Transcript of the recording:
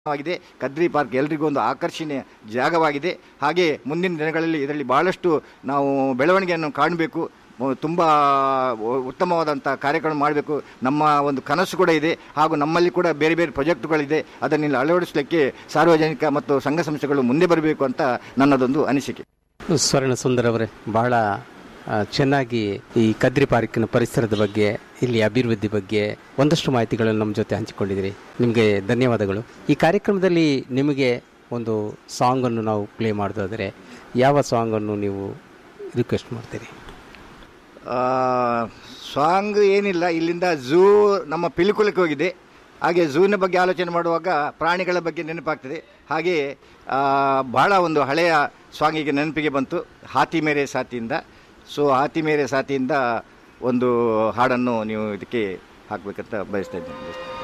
ಆಗಿದೆ ಕದ್ರಿ ಪಾರ್ಕ್ ಎಲ್ರಿಗೂ ಒಂದು ಆಕರ್ಷಣೀಯ ಜಾಗವಾಗಿದೆ ಹಾಗೆ ಮುಂದಿನ ದಿನಗಳಲ್ಲಿ ಇದರಲ್ಲಿ ಬಹಳಷ್ಟು ನಾವು ಬೆಳವಣಿಗೆಯನ್ನು ಕಾಣಬೇಕು ತುಂಬ ಉತ್ತಮವಾದಂಥ ಕಾರ್ಯಕ್ರಮ ಮಾಡಬೇಕು ನಮ್ಮ ಒಂದು ಕನಸು ಕೂಡ ಇದೆ ಹಾಗೂ ನಮ್ಮಲ್ಲಿ ಕೂಡ ಬೇರೆ ಬೇರೆ ಪ್ರಾಜೆಕ್ಟ್ಗಳಿದೆ ಅದನ್ನೆಲ್ಲ ಅಳವಡಿಸಲಿಕ್ಕೆ ಸಾರ್ವಜನಿಕ ಮತ್ತು ಸಂಘ ಸಂಸ್ಥೆಗಳು ಮುಂದೆ ಬರಬೇಕು ಅಂತ ನನ್ನದೊಂದು ಅನಿಸಿಕೆ ಸ್ವರ್ಣ ಸುಂದರ್ ಅವರೇ ಬಹಳ ಆ, ಚೆನ್ನಾಗಿ ಈ ಕದ್ರಿ ಪಾರ್ಕಿನ ಪರಿಸರದ ಬಗ್ಗೆ ಇಲ್ಲಿ ಅಭಿವೃದ್ಧಿ ಬಗ್ಗೆ ಒಂದಷ್ಟು ಮಾಹಿತಿಗಳನ್ನು ನಮ್ಮ ಜೊತೆ ಹಂಚಿಕೊಂಡಿದ್ದೀರಿ ನಿಮಗೆ ಧನ್ಯವಾದಗಳು ಈ ಕಾರ್ಯಕ್ರಮದಲ್ಲಿ ನಿಮಗೆ ಒಂದು ಸಾಂಗನ್ನು ನಾವು ಪ್ಲೇ ಮಾಡೋದಾದರೆ ಯಾವ ಸಾಂಗನ್ನು ನೀವು ರಿಕ್ವೆಸ್ಟ್ ಮಾಡ್ತೀರಿ ಸಾಂಗ್ ಏನಿಲ್ಲ ಇಲ್ಲಿಂದ ಝೂ ನಮ್ಮ ಪಿಲಿಕುಲಕ್ಕೆ ಹೋಗಿದೆ ಹಾಗೆ ಝೂನ ಬಗ್ಗೆ ಆಲೋಚನೆ ಮಾಡುವಾಗ ಪ್ರಾಣಿಗಳ ಬಗ್ಗೆ ನೆನಪಾಗ್ತದೆ ಹಾಗೆ ಆ, ಬಹಳ ಒಂದು ಹಳೆಯ ಸಾಂಗಿಗೆ ನೆನಪಿಗೆ ಬಂತು ಹಾತಿ ಮೇರೆ ಸಾತಿಯಿಂದ ಸೊ ಹಾತಿ ಮೇರೆ ಸಾತಿಯಿಂದ ಒಂದು ಹಾಡನ್ನು ನೀವು ಇದಕ್ಕೆ ಹಾಕಬೇಕಂತ ಬಯಸ್ತಾ ಇದ್ದೇನೆ